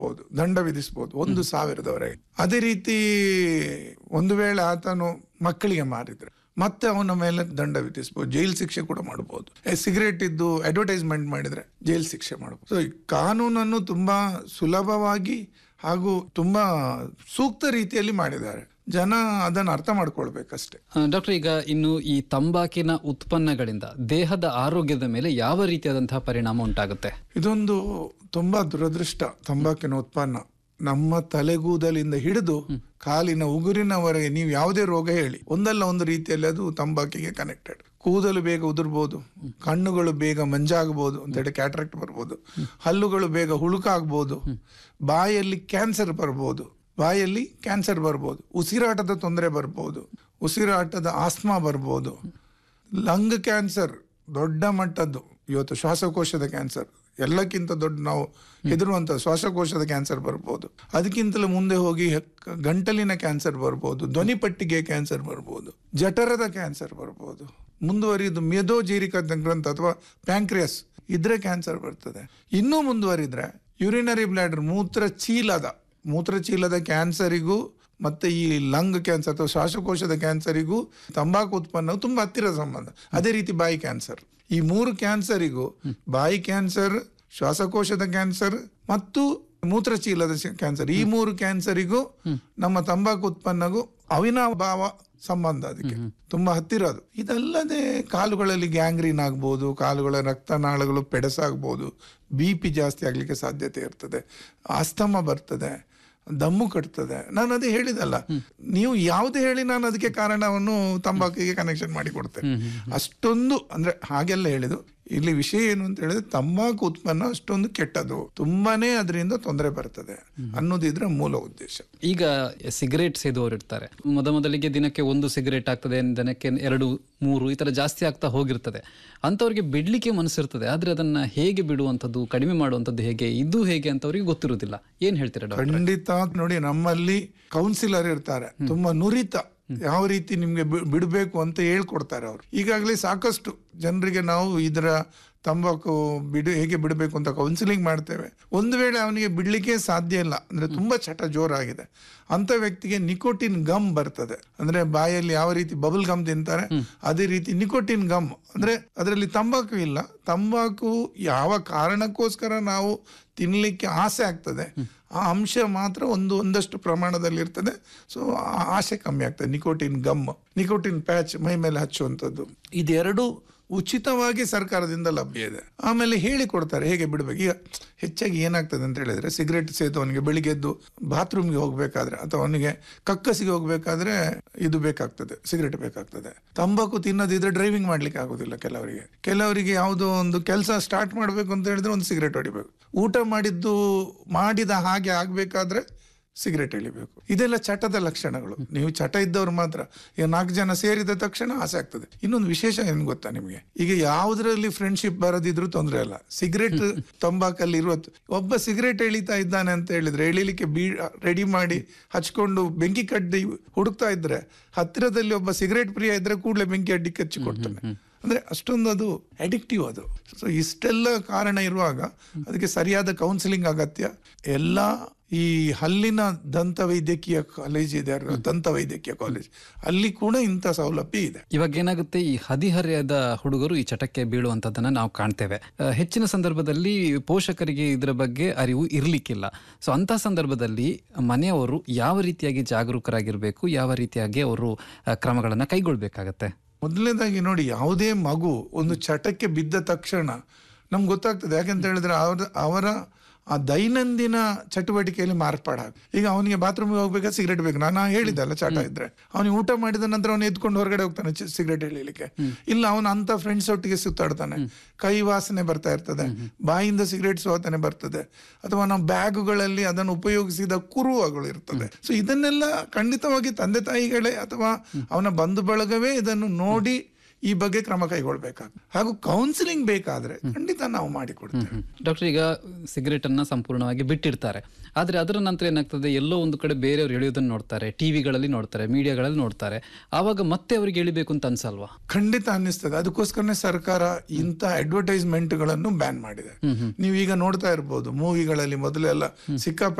ಬಹುದು ದಂಡ ವಿಧಿಸಬಹುದು ಒಂದು ಸಾವಿರದವರೆಗೆ ಅದೇ ರೀತಿ ಒಂದು ವೇಳೆ ಆತನು ಮಕ್ಕಳಿಗೆ ಮಾರಿದ್ರೆ ಮತ್ತೆ ಅವನ ಮೇಲೆ ದಂಡ ವಿಧಿಸಬಹುದು ಜೈಲ್ ಶಿಕ್ಷೆ ಕೂಡ ಮಾಡಬಹುದು ಸಿಗರೇಟ್ ಇದ್ದು ಅಡ್ವರ್ಟೈಸ್ಮೆಂಟ್ ಮಾಡಿದ್ರೆ ಜೈಲ್ ಶಿಕ್ಷೆ ಮಾಡಬಹುದು ಸೊ ಈ ಕಾನೂನನ್ನು ತುಂಬಾ ಸುಲಭವಾಗಿ ಹಾಗೂ ತುಂಬಾ ಸೂಕ್ತ ರೀತಿಯಲ್ಲಿ ಮಾಡಿದ್ದಾರೆ ಜನ ಅದನ್ನು ಅರ್ಥ ಮಾಡ್ಕೊಳ್ಬೇಕಷ್ಟೇ ಡಾಕ್ಟರ್ ಈಗ ಇನ್ನು ಈ ತಂಬಾಕಿನ ಉತ್ಪನ್ನಗಳಿಂದ ದೇಹದ ಆರೋಗ್ಯದ ಮೇಲೆ ಯಾವ ರೀತಿಯಾದಂತಹ ಪರಿಣಾಮ ಉಂಟಾಗುತ್ತೆ ಇದೊಂದು ತುಂಬಾ ದುರದೃಷ್ಟ ತಂಬಾಕಿನ ಉತ್ಪನ್ನ ನಮ್ಮ ತಲೆಗೂದಲಿಂದ ಹಿಡಿದು ಕಾಲಿನ ಉಗುರಿನವರೆಗೆ ನೀವು ಯಾವುದೇ ರೋಗ ಹೇಳಿ ಒಂದಲ್ಲ ಒಂದು ರೀತಿಯಲ್ಲಿ ಅದು ತಂಬಾಕಿಗೆ ಕನೆಕ್ಟೆಡ್ ಕೂದಲು ಬೇಗ ಉದುರ್ಬೋದು ಕಣ್ಣುಗಳು ಬೇಗ ಮಂಜಾಗಬಹುದು ಅಂತ ಹೇಳಿ ಕ್ಯಾಟ್ರಾಕ್ಟ್ ಬರ್ಬೋದು ಹಲ್ಲುಗಳು ಬೇಗ ಹುಳುಕಾಗ್ಬೋದು ಬಾಯಲ್ಲಿ ಕ್ಯಾನ್ಸರ್ ಬರ್ಬೋದು ಬಾಯಲ್ಲಿ ಕ್ಯಾನ್ಸರ್ ಬರ್ಬೋದು ಉಸಿರಾಟದ ತೊಂದರೆ ಬರ್ಬೋದು ಉಸಿರಾಟದ ಆಸ್ಮಾ ಬರ್ಬೋದು ಲಂಗ್ ಕ್ಯಾನ್ಸರ್ ದೊಡ್ಡ ಮಟ್ಟದ್ದು ಇವತ್ತು ಶ್ವಾಸಕೋಶದ ಕ್ಯಾನ್ಸರ್ ಎಲ್ಲಕ್ಕಿಂತ ದೊಡ್ಡ ನಾವು ಹೆದರುವಂತ ಶ್ವಾಸಕೋಶದ ಕ್ಯಾನ್ಸರ್ ಬರ್ಬೋದು ಅದಕ್ಕಿಂತಲೂ ಮುಂದೆ ಹೋಗಿ ಕ- ಗಂಟಲಿನ ಕ್ಯಾನ್ಸರ್ ಬರ್ಬೋದು ಧ್ವನಿಪಟ್ಟಿಗೆ ಕ್ಯಾನ್ಸರ್ ಬರ್ಬೋದು ಜಠರದ ಕ್ಯಾನ್ಸರ್ ಬರ್ಬೋದು ಮುಂದುವರಿದು ಮೇಧೋಜೀರಿಕ ಗ್ರಂಥ ಅಥವಾ ಪ್ಯಾಂಕ್ರಿಯಸ್ ಇದ್ರೆ ಕ್ಯಾನ್ಸರ್ ಬರ್ತದೆ ಇನ್ನೂ ಮುಂದುವರಿದ್ರೆ ಯುರಿನರಿ ಬ್ಲಾಡರ್ ಮೂತ್ರ ಚೀಲದ ಮೂತ್ರಚೀಲದ ಕ್ಯಾನ್ಸರಿಗೂ ಮತ್ತೆ ಈ ಲಂಗ್ ಕ್ಯಾನ್ಸರ್ ಅಥವಾ ಶ್ವಾಸಕೋಶದ ಕ್ಯಾನ್ಸರಿಗೂ ತಂಬಾಕು ಉತ್ಪನ್ನವು ತುಂಬಾ ಹತ್ತಿರದ ಸಂಬಂಧ ಅದೇ ರೀತಿ ಬಾಯಿ ಕ್ಯಾನ್ಸರ್ ಈ ಮೂರು ಕ್ಯಾನ್ಸರಿಗೂ ಬಾಯಿ ಕ್ಯಾನ್ಸರ್ ಶ್ವಾಸಕೋಶದ ಕ್ಯಾನ್ಸರ್ ಮತ್ತು ಮೂತ್ರಚೀಲದ ಶ- ಕ್ಯಾನ್ಸರ್ ಈ ಮೂರು ಕ್ಯಾನ್ಸರಿಗೂ ನಮ್ಮ ತಂಬಾಕು ಉತ್ಪನ್ನಗೂ ಅವಿನಾಭಾವ ಸಂಬಂಧ ಅದಕ್ಕೆ ತುಂಬಾ ಹತ್ತಿರ ಅದು ಇದಲ್ಲದೆ ಕಾಲುಗಳಲ್ಲಿ ಗ್ಯಾಂಗ್ರೀನ್ ಆಗ್ಬೋದು ಕಾಲುಗಳ ರಕ್ತನಾಳಗಳು ಪೆಡಸಾಗ್ಬೋದು ಬಿ ಪಿ ಜಾಸ್ತಿ ಆಗ್ಲಿಕ್ಕೆ ಸಾಧ್ಯತೆ ಇರ್ತದೆ ಆಸ್ತಮ ಬರ್ತದೆ ದಮ್ಮು ಕಟ್ತದೆ ನಾನು ಅದೇ ಹೇಳಿದಲ್ಲ ನೀವು ಯಾವುದೇ ಹೇಳಿ ನಾನು ಅದಕ್ಕೆ ಕಾರಣವನ್ನು ತಂಬಾಕಿಗೆ ಕನೆಕ್ಷನ್ ಮಾಡಿ ಕೊಡ್ತೇನೆ ಅಷ್ಟೊಂದು ಅಂದ್ರೆ ಹಾಗೆಲ್ಲ ಹೇಳಿದು ಇಲ್ಲಿ ವಿಷಯ ಏನು ಅಂತ ಹೇಳಿದ್ರೆ ತಂಬಾಕು ಉತ್ಪನ್ನ ಅಷ್ಟೊಂದು ಕೆಟ್ಟದು ತುಂಬಾನೇ ಅದರಿಂದ ತೊಂದರೆ ಬರ್ತದೆ ಅನ್ನೋದು ಇದ್ರ ಮೂಲ ಉದ್ದೇಶ ಈಗ ಸಿಗರೇಟ್ ಸೇದುವವರು ಇರ್ತಾರೆ ಮೊದ ಮೊದಲಿಗೆ ದಿನಕ್ಕೆ ಒಂದು ಸಿಗರೇಟ್ ಆಗ್ತದೆ ದಿನಕ್ಕೆ ಎರಡು ಮೂರು ಈ ತರ ಜಾಸ್ತಿ ಆಗ್ತಾ ಹೋಗಿರ್ತದೆ ಅಂತವರಿಗೆ ಬಿಡ್ಲಿಕ್ಕೆ ಮನಸ್ಸಿರ್ತದೆ ಆದ್ರೆ ಅದನ್ನ ಹೇಗೆ ಬಿಡುವಂಥದ್ದು ಕಡಿಮೆ ಮಾಡುವಂಥದ್ದು ಹೇಗೆ ಇದು ಹೇಗೆ ಅಂತ ಅವರಿಗೆ ಗೊತ್ತಿರುವುದಿಲ್ಲ ಏನ್ ಹೇಳ್ತೀರಾ ಡಾಕ್ಟರ್ ಖಂಡಿತ ನೋಡಿ ನಮ್ಮಲ್ಲಿ ಕೌನ್ಸಿಲರ್ ಇರ್ತಾರೆ ತುಂಬಾ ನುರಿತ ಯಾವ ರೀತಿ ನಿಮ್ಗೆ ಬಿ- ಬಿಡ್ಬೇಕು ಅಂತ ಹೇಳ್ಕೊಡ್ತಾರೆ ಅವರು ಈಗಾಗಲೇ ಸಾಕಷ್ಟು ಜನರಿಗೆ ನಾವು ಇದರ ತಂಬಾಕು ಬಿಡು ಹೇಗೆ ಬಿಡಬೇಕು ಅಂತ ಕೌನ್ಸಿಲಿಂಗ್ ಮಾಡ್ತೇವೆ ಒಂದು ವೇಳೆ ಅವನಿಗೆ ಬಿಡ್ಲಿಕ್ಕೆ ಸಾಧ್ಯ ಇಲ್ಲ ಅಂದ್ರೆ ತುಂಬಾ ಚಟ ಜೋರಾಗಿದೆ ಅಂತ ವ್ಯಕ್ತಿಗೆ ನಿಕೋಟಿನ್ ಗಮ್ ಬರ್ತದೆ ಅಂದ್ರೆ ಬಾಯಲ್ಲಿ ಯಾವ ರೀತಿ ಬಬಲ್ ಗಮ್ ತಿಂತಾರೆ ಅದೇ ರೀತಿ ನಿಕೋಟಿನ್ ಗಮ್ ಅಂದ್ರೆ ಅದರಲ್ಲಿ ತಂಬಾಕು ಇಲ್ಲ ತಂಬಾಕು ಯಾವ ಕಾರಣಕ್ಕೋಸ್ಕರ ನಾವು ತಿನ್ಲಿಕ್ಕೆ ಆಸೆ ಆಗ್ತದೆ ಆ ಅಂಶ ಮಾತ್ರ ಒಂದು ಒಂದಷ್ಟು ಪ್ರಮಾಣದಲ್ಲಿ ಇರ್ತದೆ ಸೊ ಆ ಆಸೆ ಕಮ್ಮಿ ಆಗ್ತದೆ ನಿಕೋಟಿನ್ ಗಮ್ ನಿಕೋಟಿನ್ ಪ್ಯಾಚ್ ಮೈ ಮೇಲೆ ಹಚ್ಚುವಂಥದ್ದು ಇದೆರಡು ಉಚಿತವಾಗಿ ಸರ್ಕಾರದಿಂದ ಲಭ್ಯ ಇದೆ ಆಮೇಲೆ ಹೇಳಿ ಕೊಡ್ತಾರೆ ಹೇಗೆ ಬಿಡಬೇಕು ಈಗ ಹೆಚ್ಚಾಗಿ ಏನಾಗ್ತದೆ ಅಂತ ಹೇಳಿದ್ರೆ ಸಿಗರೇಟ್ ಸೇತು ಅವನಿಗೆ ಬೆಳಿಗ್ಗೆ ಎದ್ದು ಬಾತ್ರೂಮ್ಗೆ ಹೋಗ್ಬೇಕಾದ್ರೆ ಅಥವಾ ಅವನಿಗೆ ಕಕ್ಕಸಿಗೆ ಹೋಗ್ಬೇಕಾದ್ರೆ ಇದು ಬೇಕಾಗ್ತದೆ ಸಿಗರೇಟ್ ಬೇಕಾಗ್ತದೆ ತಂಬಾಕು ತಿನ್ನೋದಿದ್ರೆ ಡ್ರೈವಿಂಗ್ ಮಾಡ್ಲಿಕ್ಕೆ ಆಗೋದಿಲ್ಲ ಕೆಲವರಿಗೆ ಕೆಲವರಿಗೆ ಯಾವುದೋ ಒಂದು ಕೆಲಸ ಸ್ಟಾರ್ಟ್ ಮಾಡಬೇಕು ಅಂತ ಹೇಳಿದ್ರೆ ಒಂದು ಸಿಗರೇಟ್ ಹೊಡಿಬೇಕು ಊಟ ಮಾಡಿದ್ದು ಮಾಡಿದ ಹಾಗೆ ಆಗ್ಬೇಕಾದ್ರೆ ಸಿಗರೇಟ್ ಎಳಿಬೇಕು ಇದೆಲ್ಲ ಚಟದ ಲಕ್ಷಣಗಳು ನೀವು ಚಟ ಇದ್ದವ್ರು ಮಾತ್ರ ಈಗ ನಾಲ್ಕು ಜನ ಸೇರಿದ ತಕ್ಷಣ ಆಸೆ ಆಗ್ತದೆ ಇನ್ನೊಂದು ವಿಶೇಷ ಏನ್ ಗೊತ್ತಾ ನಿಮಗೆ ಈಗ ಯಾವುದ್ರಲ್ಲಿ ಫ್ರೆಂಡ್ಶಿಪ್ ಬರದಿದ್ರು ತೊಂದರೆ ಇಲ್ಲ ಸಿಗರೇಟ್ ತಂಬಾಕಲ್ಲಿ ಇರುವ ಒಬ್ಬ ಸಿಗರೇಟ್ ಎಳಿತಾ ಇದ್ದಾನೆ ಅಂತ ಹೇಳಿದ್ರೆ ಎಳಿಲಿಕ್ಕೆ ಬೀ ರೆಡಿ ಮಾಡಿ ಹಚ್ಕೊಂಡು ಬೆಂಕಿ ಕಡ್ಡಿ ಹುಡುಕ್ತಾ ಇದ್ರೆ ಹತ್ತಿರದಲ್ಲಿ ಒಬ್ಬ ಸಿಗರೇಟ್ ಪ್ರಿಯ ಇದ್ರೆ ಕೂಡಲೇ ಬೆಂಕಿ ಅಡ್ಡಿ ಕಚ್ಚಿ ಕೊಡ್ತಾನೆ ಅಂದ್ರೆ ಅಷ್ಟೊಂದು ಅದು ಅಡಿಕ್ಟಿವ್ ಅದು ಸೊ ಇಷ್ಟೆಲ್ಲ ಕಾರಣ ಇರುವಾಗ ಅದಕ್ಕೆ ಸರಿಯಾದ ಕೌನ್ಸಿಲಿಂಗ್ ಅಗತ್ಯ ಎಲ್ಲ ಈ ಹಲ್ಲಿನ ದಂತ ವೈದ್ಯಕೀಯ ಕಾಲೇಜ್ ಇದೆ ಅಲ್ವಾ, ದಂತ ವೈದ್ಯಕೀಯ ಕಾಲೇಜ್ ಅಲ್ಲಿ ಕೂಡ ಇಂಥ ಸೌಲಭ್ಯ ಇದೆ ಇವಾಗ ಏನಾಗುತ್ತೆ ಈ ಹದಿಹರೆಯದ ಹುಡುಗರು ಈ ಚಟಕ್ಕೆ ಬೀಳುವಂತದ್ದನ್ನ ನಾವು ಕಾಣ್ತೇವೆ ಆ, ಹೆಚ್ಚಿನ ಸಂದರ್ಭದಲ್ಲಿ ಪೋಷಕರಿಗೆ ಇದರ ಬಗ್ಗೆ ಅರಿವು ಇರ್ಲಿಕ್ಕಿಲ್ಲ ಸೊ ಅಂತ ಸಂದರ್ಭದಲ್ಲಿ ಮನೆಯವರು ಯಾವ ರೀತಿಯಾಗಿ ಜಾಗರೂಕರಾಗಿರ್ಬೇಕು ಯಾವ ರೀತಿಯಾಗಿ ಅವರು ಆ, ಕ್ರಮಗಳನ್ನ ಕೈಗೊಳ್ಬೇಕಾಗತ್ತೆ ಮೊದಲನೇದಾಗಿ ನೋಡಿ ಯಾವುದೇ ಮಗು ಒಂದು ಚಟಕ್ಕೆ ಬಿದ್ದ ತಕ್ಷಣ ನಮ್ಗೆ ಗೊತ್ತಾಗ್ತದೆ ಯಾಕಂತ ಹೇಳಿದ್ರೆ ಅವರ ಅವರ ಆ ದೈನಂದಿನ ಚಟುವಟಿಕೆಯಲ್ಲಿ ಮಾರ್ಪಾಡಾಗ ಈಗ ಅವನಿಗೆ ಬಾತ್ರೂಮ್ಗೆ ಹೋಗ್ಬೇಕಾದ್ರೆ ಸಿಗರೇಟ್ ಬೇಕು ನಾನು ಹೇಳಿದ್ದಲ್ಲ ಚಟ ಇದ್ರೆ ಅವನಿಗೆ ಊಟ ಮಾಡಿದ ನಂತರ ಅವನು ಎದ್ಕೊಂಡು ಹೊರಗಡೆ ಹೋಗ್ತಾನೆ ಸಿಗರೇಟ್ ಎಳಿಲಿಕ್ಕೆ ಇಲ್ಲ ಅವನು ಅಂತ ಫ್ರೆಂಡ್ಸ್ ಒಟ್ಟಿಗೆ ಸುತ್ತಾಡ್ತಾನೆ ಕೈ ವಾಸನೆ ಬರ್ತಾ ಇರ್ತದೆ ಬಾಯಿಂದ ಸಿಗರೇಟ್ ಸುವಾಸನೆ ಬರ್ತದೆ ಅಥವಾ ನಾವು ಬ್ಯಾಗುಗಳಲ್ಲಿ ಅದನ್ನು ಉಪಯೋಗಿಸಿದ ಕುರುವಗಳು ಇರ್ತದೆ ಸೊ ಇದನ್ನೆಲ್ಲ ಖಂಡಿತವಾಗಿ ತಂದೆ ತಾಯಿಗಳೇ ಅಥವಾ ಅವನ ಬಂಧು ಬಳಗವೇ ಇದನ್ನು ನೋಡಿ ಈ ಬಗ್ಗೆ ಕ್ರಮ ಕೈಗೊಳ್ಬೇಕಾಗ್ತದೆ ಹಾಗೂ ಕೌನ್ಸಿಲಿಂಗ್ ಬೇಕಾದ್ರೆ ಖಂಡಿತ ನಾವು ಮಾಡಿಕೊಡ್ತೇವೆ ಡಾಕ್ಟರ್ ಈಗ ಸಿಗರೇಟ್ ಅನ್ನ ಸಂಪೂರ್ಣವಾಗಿ ಬಿಟ್ಟಿರ್ತಾರೆ ಆದ್ರೆ ಅದರ ನಂತರ ಏನಾಗ್ತದೆ ಎಲ್ಲೋ ಒಂದು ಕಡೆ ಬೇರೆಯವ್ರು ಎಳೆಯೋದನ್ನ ನೋಡ್ತಾರೆ ಟಿವಿಗಳಲ್ಲಿ ನೋಡ್ತಾರೆ ಮೀಡಿಯಾಗಳಲ್ಲಿ ನೋಡ್ತಾರೆ ಆವಾಗ ಮತ್ತೆ ಅವರಿಗೆ ಎಳಿಬೇಕು ಅಂತ ಅನ್ಸಲ್ವಾ ಖಂಡಿತ ಅನ್ನಿಸ್ತದೆ ಅದಕ್ಕೋಸ್ಕರನೇ ಸರ್ಕಾರ ಇಂಥ ಅಡ್ವರ್ಟೈಸ್ಮೆಂಟ್ ಗಳನ್ನು ಬ್ಯಾನ್ ಮಾಡಿದೆ ನೀವು ಈಗ ನೋಡ್ತಾ ಇರ್ಬೋದು ಮೂವಿಗಳಲ್ಲಿ ಮೊದಲೆಲ್ಲ ಸಿಕ್ಕಾಪಟ್ಟೆ